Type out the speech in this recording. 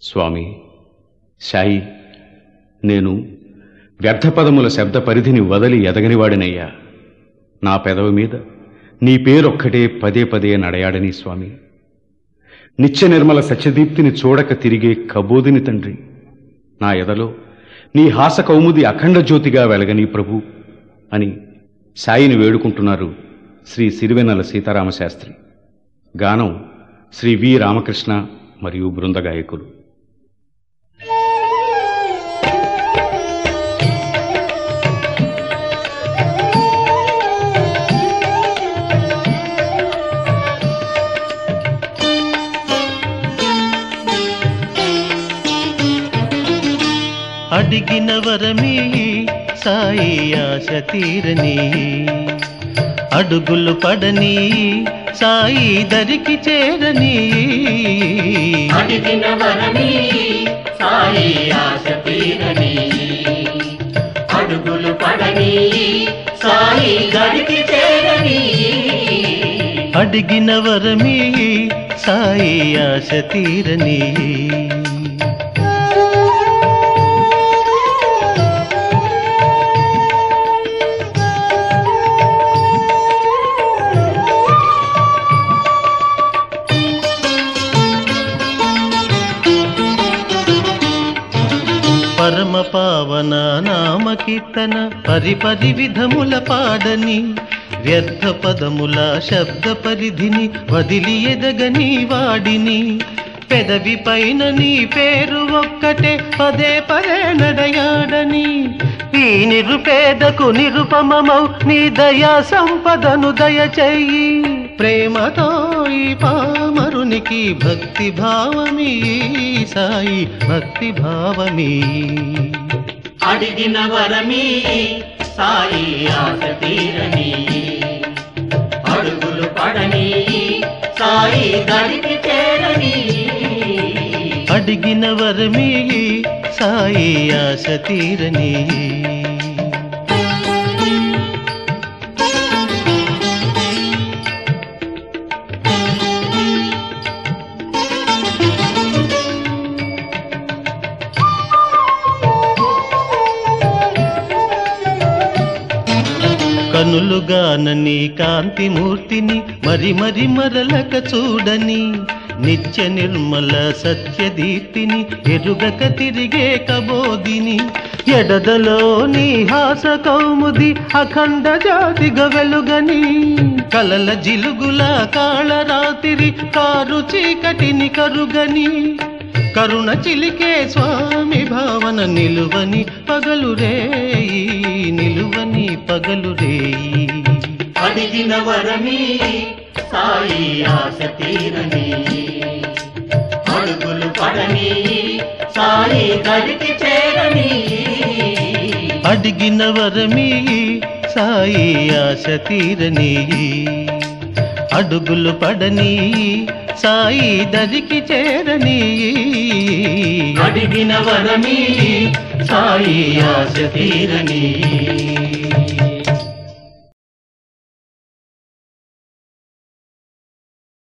స్వామి సాయి నేను వ్యర్థపదముల శబ్ద పరిధిని వదలి ఎదగనివాడినయ్యా నా పెదవి మీద నీ పేరొక్కటే పదే పదే నడయాడని స్వామి నిత్య నిర్మల సత్యదీప్తిని చూడక తిరిగే కబోదిని తండ్రి నా ఎదలో నీ హాస కౌముది అఖండ జ్యోతిగా వెలగని ప్రభు అని సాయిని వేడుకుంటున్నారు శ్రీ సిరివెన్నెల సీతారామశాస్త్రి గానం శ్రీ వి రామకృష్ణ మరియు బృంద గాయకులు అడిగిన వరమీ సాయి ఆశ తీరని అడుగులు పడని సాయి దరికి చేరని అడిగిన వరమీ సాయి ఆశ తీరని అడుగులు పడని సాయి గడికి చేరని అడిగిన వరమీ సాయి ఆశ తీరని పరమ పావన నామ కీర్తన పరిపరి విధముల పాడని వ్యర్థ పదముల శబ్ద పరిధిని వదిలి ఎదగని వాడిని పెదవి పైన నీ పేరు ఒక్కటే పదే పదే నడయాడని ఈ నిరుపేదకు నిరుపమమౌ నీ దయా సంపదను దయచెయ్యి ప్రేమతో ఈ పామరునికి భక్తి భావమీ సాయి భక్తి భావమీ అడిగిన వరమీ సాయి ఆశ తీరని అడుగులు పడని సాయి గడికి చేరని అడిగిన వరమీ సాయి ఆశ తీరని కనులుగానని కాంతి మూర్తిని మరి మరి మరలక చూడని నిత్య నిర్మల సత్యదీప్తిని ఎరుగక తిరిగే కబోదిని ఎడదలోని హాస కౌముది అఖండ జాతిగా వెలుగని కలల జిలుగుల కాళరాతిరి కారు చీకటిని కరుగని కరుణ చిలికే స్వామి భావన నిలువని పగలు రేయి నిలువని పగలు రేయి అడిగిన వరమీ సాయి ఆశ తీరని అడుగులు పడని సాయి గడికి చేరని అడిగిన వరమీ సాయి ఆశ తీరని అడుగులు పడని సాయి దరికి చేరని అడిగిన వరమీ సాయి ఆశ తీరని